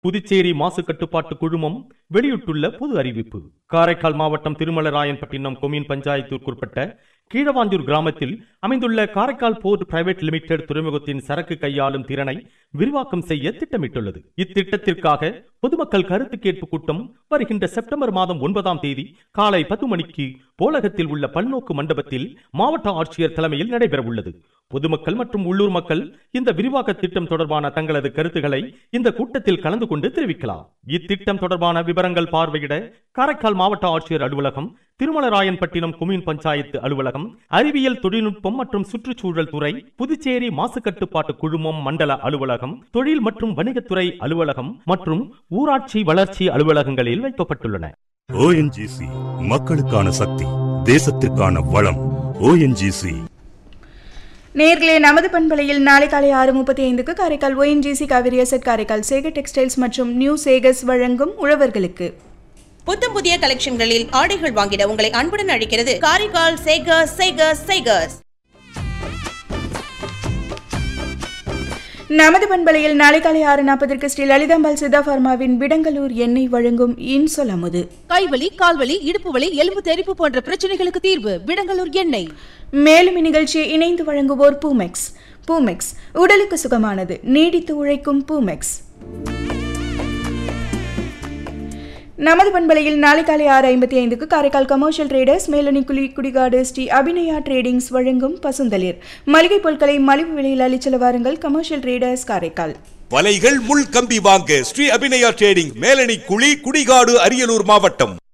புதுச்சேரி மாசு கட்டுப்பாட்டு குழுமம் வெளியிட்டுள்ள பொது அறிவிப்பு காரைக்கால் மாவட்டம் திருமலராயன்பட்டினம் கொம்யூன் பஞ்சாயத்திற்குட்பட்ட கீழவாஞ்சூர் கிராமத்தில் அமைந்துள்ள காரைக்கால் போர்ட் பிரைவேட் லிமிடெட் துறைமுகத்தின் சரக்கு கையாளும் திறனை விரிவாக்கம் செய்ய திட்டமிட்டுள்ளது இத்திட்டத்திற்காக பொதுமக்கள் கருத்து கேட்பு கூட்டம் வருகின்ற செப்டம்பர் மாதம் ஒன்பதாம் தேதி காலை பத்து மணிக்கு போலகத்தில் உள்ள பல்நோக்கு மண்டபத்தில் மாவட்ட ஆட்சியர் தலைமையில் நடைபெறவுள்ளது பொதுமக்கள் மற்றும் உள்ளூர் மக்கள் இந்த விரிவாக்க திட்டம் தொடர்பான தங்களது கருத்துக்களை இந்த கூட்டத்தில் கலந்து கொண்டு தெரிவிக்கலாம் இத்திட்டம் தொடர்பான விவரங்கள் பார்வையிட காரைக்கால் மாவட்ட ஆட்சியர் அலுவலகம் திருமலராயன்பட்டினம் கொம்யூன் பஞ்சாயத்து அலுவலகம் அறிவியல் தொழில்நுட்பம் மற்றும் சுற்றுச்சூழல் துறை புதுச்சேரி மாசு கட்டுப்பாட்டு குழுமம் மண்டல அலுவலகம் தொழில் மற்றும் வணிகத்துறை அலுவலகம் மற்றும் ஊராட்சி வளர்ச்சி அலுவலகங்களில் வைக்கப்பட்டுள்ளன ஓஎன்ஜிசி மக்களுக்கான சக்தி தேசத்திற்கான வளம் ஓஎன்ஜிசி நேர்களே நமது பண்பலையில் நாளை காலை ஆறு முப்பத்தி ஐந்துக்கு Karaikal ONGC Cauvery asset Karaikal Sekar textiles மற்றும் நியூ சேகர்ஸ் வழங்கும் உழவர்களுக்கு புத்தம் புதிய கலெக்ஷன்களில் ஆடைகள் வாங்கிட உங்களை அன்புடன் அழைக்கிறது காரைக்கால் சேகர்ஸ் சேகர்ஸ் சேகர்ஸ் நமது பண்பலையில் நாளை காலை ஆறு நாற்பதற்கு ஸ்ரீ லலிதாம்பாள் சித்தா பார்மாவின் விடங்கலூர் எண்ணெய் வழங்கும் இன்சொல் அமுது கைவலி கால்வலி இடுப்பு வலி எலும்பு தெறிப்பு போன்ற பிரச்சனைகளுக்கு தீர்வு விடங்கலூர் எண்ணெய் மேலும் இந்நிகழ்ச்சியை இணைந்து வழங்குவோர் பூமெக்ஸ் பூமெக்ஸ் உடலுக்கு சுகமானது நீடித்து உழைக்கும் பூமெக்ஸ் நமது பண்பலையில் நாளை காலை ஆறு ஐம்பத்தி ஐந்துக்கு காரைக்கால் கமர்ஷியல் ட்ரேடர்ஸ் மேலணி குழி குடிகாடு ஸ்ரீ அபிநயா ட்ரேடிங்ஸ் வழங்கும் பசுந்தளிர் மளிகை பொருட்களை மலிவு விலையில் அளிச்சல வாருங்கள் கமர்ஷியல் ட்ரேடர்ஸ் காரைக்கால் வலைகள் முள் கம்பி வாங்க ஸ்ரீ அபிநயா ட்ரேடிங் மேலணி குழி குடிகாடு அரியலூர் மாவட்டம்